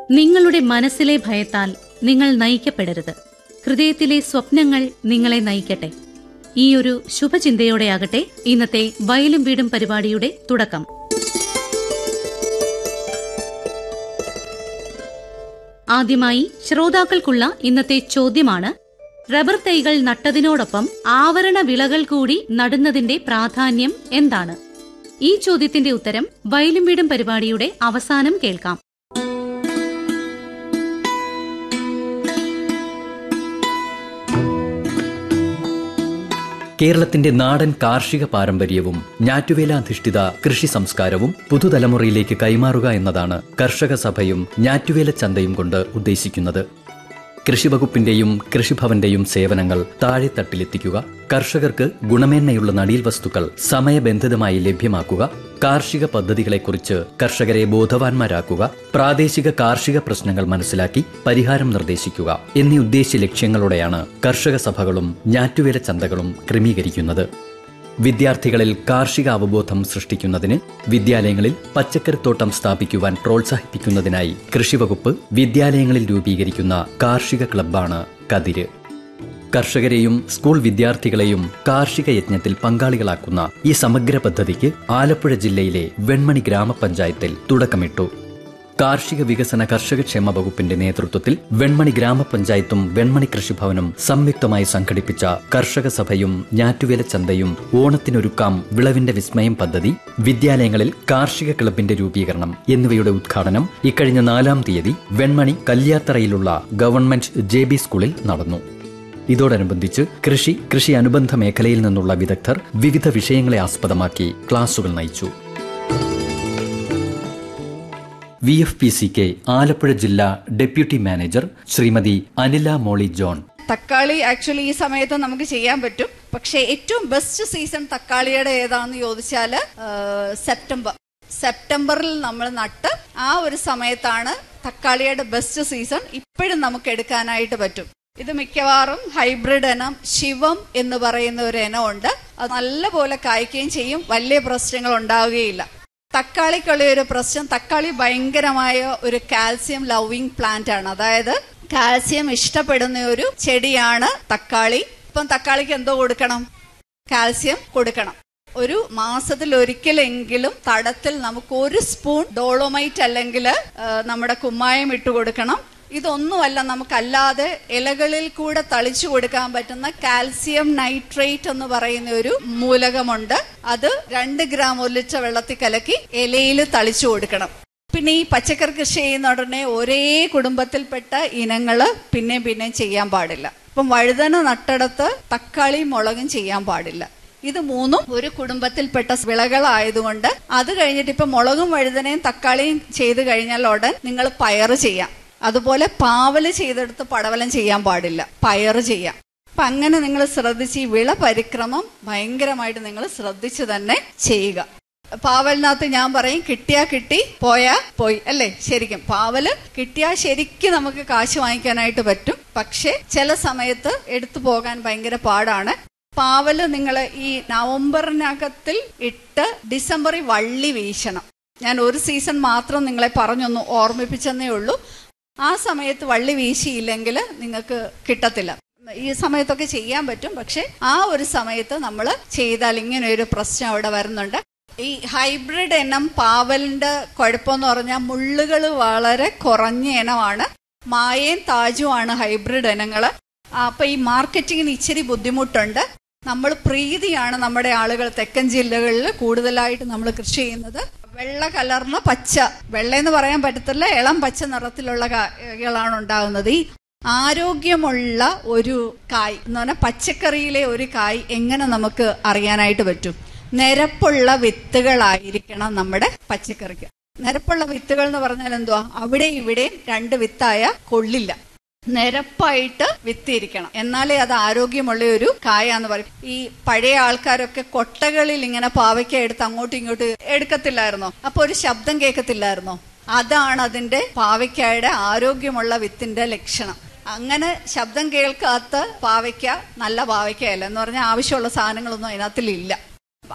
നിങ്ങളുടെ മനസ്സിലെ ഭയത്താൽ നിങ്ങൾ നയിക്കപ്പെടരുത് ഹൃദയത്തിലെ സ്വപ്നങ്ങൾ നിങ്ങളെ നയിക്കട്ടെ ഈ ഒരു ശുഭചിന്തയോടെയാകട്ടെ ഇന്നത്തെ വയലും വീടും പരിപാടിയുടെ തുടക്കം ആദ്യമായി ശ്രോതാക്കൾക്കുള്ള ഇന്നത്തെ ചോദ്യമാണ് റബ്ബർ തൈകൾ നട്ടതിനോടൊപ്പം ആവരണ വിളകൾ കൂടി നടുന്നതിന്റെ പ്രാധാന്യം എന്താണ് ഈ ചോദ്യത്തിന്റെ ഉത്തരം വയലും വീടും പരിപാടിയുടെ അവസാനം കേൾക്കാം കേരളത്തിന്റെ നാടൻ കാർഷിക പാരമ്പര്യവും ഞാറ്റുവേലാധിഷ്ഠിത കൃഷി സംസ്കാരവും പുതുതലമുറയിലേക്ക് കൈമാറുക എന്നതാണ് കർഷക സഭയും ഞാറ്റുവേല ചന്തയും കൊണ്ട് ഉദ്ദേശിക്കുന്നത് കൃഷിവകുപ്പിന്റെയും കൃഷിഭവന്റെയും സേവനങ്ങൾ താഴെത്തട്ടിലെത്തിക്കുക കർഷകർക്ക് ഗുണമേന്മയുള്ള നടീൽ വസ്തുക്കൾ സമയബന്ധിതമായി ലഭ്യമാക്കുക കാർഷിക പദ്ധതികളെക്കുറിച്ച് കർഷകരെ ബോധവാന്മാരാക്കുക പ്രാദേശിക കാർഷിക പ്രശ്നങ്ങൾ മനസ്സിലാക്കി പരിഹാരം നിർദ്ദേശിക്കുക എന്നീ ഉദ്ദേശ്യ ലക്ഷ്യങ്ങളോടെയാണ് കർഷക സഭകളും ഞാറ്റുവേല ചന്തകളും ക്രമീകരിക്കുന്നത് വിദ്യാർത്ഥികളിൽ കാർഷിക അവബോധം സൃഷ്ടിക്കുന്നതിന് വിദ്യാലയങ്ങളിൽ പച്ചക്കറിത്തോട്ടം സ്ഥാപിക്കുവാൻ പ്രോത്സാഹിപ്പിക്കുന്നതിനായി കൃഷിവകുപ്പ് വിദ്യാലയങ്ങളിൽ രൂപീകരിക്കുന്ന കാർഷിക ക്ലബ്ബാണ് കതിര് കർഷകരെയും സ്കൂൾ വിദ്യാർത്ഥികളെയും കാർഷിക യജ്ഞത്തിൽ പങ്കാളികളാക്കുന്ന ഈ സമഗ്ര പദ്ധതിക്ക് ആലപ്പുഴ ജില്ലയിലെ വെൺമണി ഗ്രാമപഞ്ചായത്തിൽ തുടക്കമിട്ടു കാർഷിക വികസന കർഷകക്ഷേമ വകുപ്പിന്റെ നേതൃത്വത്തിൽ വെൺമണി ഗ്രാമപഞ്ചായത്തും വെൺമണി കൃഷിഭവനും സംയുക്തമായി സംഘടിപ്പിച്ച കർഷക സഭയും ഞാറ്റുവേല ചന്തയും ഓണത്തിനൊരുക്കാം വിളവിന്റെ വിസ്മയം പദ്ധതി വിദ്യാലയങ്ങളിൽ കാർഷിക ക്ലബിന്റെ രൂപീകരണം എന്നിവയുടെ ഉദ്ഘാടനം ഇക്കഴിഞ്ഞ നാലാം തീയതി വെൺമണി കല്യാത്തറയിലുള്ള ഗവൺമെന്റ് ജെ ബി സ്കൂളിൽ നടന്നു ഇതോടനുബന്ധിച്ച് കൃഷി കൃഷി അനുബന്ധ മേഖലയിൽ നിന്നുള്ള വിദഗ്ധർ വിവിധ വിഷയങ്ങളെ ആസ്പദമാക്കി ക്ലാസുകൾ നയിച്ചു V F P C K Alappuzha ജില്ലാ ഡെപ്യൂട്ടി മാനേജർ ശ്രീമതി അനില മോളി ജോൺ തക്കാളി ആക്ച്വലി ഈ സമയത്ത് നമുക്ക് ചെയ്യാൻ പറ്റും പക്ഷേ ഏറ്റവും ബെസ്റ്റ് സീസൺ തക്കാളിയുടെ ഏതാണെന്ന് ചോദിച്ചാൽ സെപ്റ്റംബർ സെപ്റ്റംബറിൽ നമ്മൾ നട്ട് ആ ഒരു സമയത്താണ് തക്കാളിയുടെ ബെസ്റ്റ് സീസൺ ഇപ്പോഴും നമുക്ക് എടുക്കാനായിട്ട് പറ്റും ഇത് മിക്കവാറും ഹൈബ്രിഡ് ഇനം ശിവം എന്ന് പറയുന്ന ഒരു ഇനമുണ്ട് അത് നല്ലപോലെ കായ്ക്കുകയും ചെയ്യും വലിയ പ്രശ്നങ്ങൾ ഉണ്ടാവുകയില്ല തക്കാളിക്കുള്ള ഒരു പ്രശ്നം തക്കാളി ഭയങ്കരമായ ഒരു കാൽസ്യം ലവിങ് പ്ലാന്റ് ആണ് അതായത് കാൽസ്യം ഇഷ്ടപ്പെടുന്ന ഒരു ചെടിയാണ് തക്കാളി ഇപ്പം തക്കാളിക്ക് എന്തോ കൊടുക്കണം കാൽസ്യം കൊടുക്കണം ഒരു മാസത്തിൽ ഒരിക്കലെങ്കിലും തടത്തിൽ നമുക്ക് ഒരു സ്പൂൺ ഡോളോമൈറ്റ് അല്ലെങ്കിൽ നമ്മുടെ കുമ്മായം ഇട്ട് കൊടുക്കണം ഇതൊന്നുമല്ല നമുക്കല്ലാതെ ഇലകളിൽ കൂടെ തളിച്ചു കൊടുക്കാൻ പറ്റുന്ന കാൽസ്യം നൈട്രേറ്റ് എന്ന് പറയുന്ന ഒരു മൂലകമുണ്ട് അത് രണ്ട് ഗ്രാം ഒരു ലിറ്റർ വെള്ളത്തിൽ കലക്കി ഇലയിൽ തളിച്ചു കൊടുക്കണം പിന്നെ ഈ പച്ചക്കറി കൃഷി ചെയ്യുന്ന ഉടനെ ഒരേ കുടുംബത്തിൽപ്പെട്ട ഇനങ്ങള് പിന്നെ പിന്നെ ചെയ്യാൻ പാടില്ല ഇപ്പം വഴുതന നട്ടിടത്ത് തക്കാളി മുളകും ചെയ്യാൻ പാടില്ല ഇത് മൂന്നും ഒരു കുടുംബത്തിൽപ്പെട്ട വിളകളായതുകൊണ്ട് അത് കഴിഞ്ഞിട്ട് ഇപ്പൊ മുളകും വഴുതനയും തക്കാളിയും ചെയ്ത് കഴിഞ്ഞാൽ ഉടൻ നിങ്ങൾ പയറ് ചെയ്യാം അതുപോലെ പാവല് ചെയ്തെടുത്ത് പടവലം ചെയ്യാൻ പാടില്ല പയറ് ചെയ്യാം അപ്പൊ അങ്ങനെ നിങ്ങൾ ശ്രദ്ധിച്ച് ഈ വിള പരിക്രമം ഭയങ്കരമായിട്ട് നിങ്ങൾ ശ്രദ്ധിച്ച് തന്നെ ചെയ്യുക പാവലിനകത്ത് ഞാൻ പറയും കിട്ടിയാ കിട്ടി പോയാ പോയി അല്ലേ ശരിക്കും പാവല് കിട്ടിയാ ശരിക്കും നമുക്ക് കാശ് വാങ്ങിക്കാനായിട്ട് പറ്റും പക്ഷെ ചില സമയത്ത് എടുത്തു പോകാൻ ഭയങ്കര പാടാണ് പാവല് നിങ്ങൾ ഈ നവംബറിനകത്തിൽ ഇട്ട് ഡിസംബറിൽ വള്ളി വീശണം ഞാൻ ഒരു സീസൺ മാത്രം നിങ്ങളെ പറഞ്ഞൊന്ന് ഓർമ്മിപ്പിച്ചെന്നേ ഉള്ളൂ ആ സമയത്ത് വള്ളി വീശിയില്ലെങ്കിൽ നിങ്ങൾക്ക് കിട്ടത്തില്ല ഈ സമയത്തൊക്കെ ചെയ്യാൻ പറ്റും പക്ഷെ ആ ഒരു സമയത്ത് നമ്മൾ ചെയ്താൽ ഇങ്ങനെ ഒരു പ്രശ്നം അവിടെ വരുന്നുണ്ട് ഈ ഹൈബ്രിഡ് ഇനം പാവലിന്റെ കുഴപ്പമെന്ന് പറഞ്ഞാൽ മുള്ളുകൾ വളരെ കുറഞ്ഞ ഇനമാണ് മായയും താജുമാണ് ഹൈബ്രിഡ് ഇനങ്ങൾ അപ്പൊ ഈ മാർക്കറ്റിങ്ങിന് ഇച്ചിരി ബുദ്ധിമുട്ടുണ്ട് നമ്മൾ പ്രീതിയാണ് നമ്മുടെ ആളുകൾ തെക്കൻ ജില്ലകളിൽ കൂടുതലായിട്ട് നമ്മൾ കൃഷി ചെയ്യുന്നത് വെള്ള കലർന്ന പച്ച വെള്ള എന്ന് പറയാൻ പറ്റത്തില്ല ഇളം പച്ച നിറത്തിലുള്ള കായകളാണ് ഉണ്ടാകുന്നത് ഈ ആരോഗ്യമുള്ള ഒരു കായ് എന്ന് പറഞ്ഞാൽ പച്ചക്കറിയിലെ ഒരു കായ് എങ്ങനെ നമുക്ക് അറിയാനായിട്ട് പറ്റും നിരപ്പുള്ള വിത്തുകളായിരിക്കണം നമ്മുടെ പച്ചക്കറിക്ക് നിരപ്പുള്ള വിത്തുകൾ എന്ന് പറഞ്ഞാൽ എന്തുവാ അവിടെ ഇവിടെയും രണ്ട് വിത്തായ കൊള്ളില്ല നിരപ്പായിട്ട് വിത്തിരിക്കണം എന്നാലേ അത് ആരോഗ്യമുള്ള ഒരു കായാന്ന് പറയും ഈ പഴയ ആൾക്കാരൊക്കെ കൊട്ടകളിൽ ഇങ്ങനെ പാവയ്ക്ക എടുത്ത് അങ്ങോട്ടും ഇങ്ങോട്ടും എടുക്കത്തില്ലായിരുന്നോ അപ്പൊ ഒരു ശബ്ദം കേൾക്കത്തില്ലായിരുന്നോ അതാണ് അതിന്റെ പാവയ്ക്കായുടെ ആരോഗ്യമുള്ള വിത്തിന്റെ ലക്ഷണം അങ്ങനെ ശബ്ദം കേൾക്കാത്ത പാവയ്ക്ക നല്ല പാവയ്ക്കയല്ല എന്ന് പറഞ്ഞാൽ ആവശ്യമുള്ള സാധനങ്ങളൊന്നും അതിനകത്തിലില്ല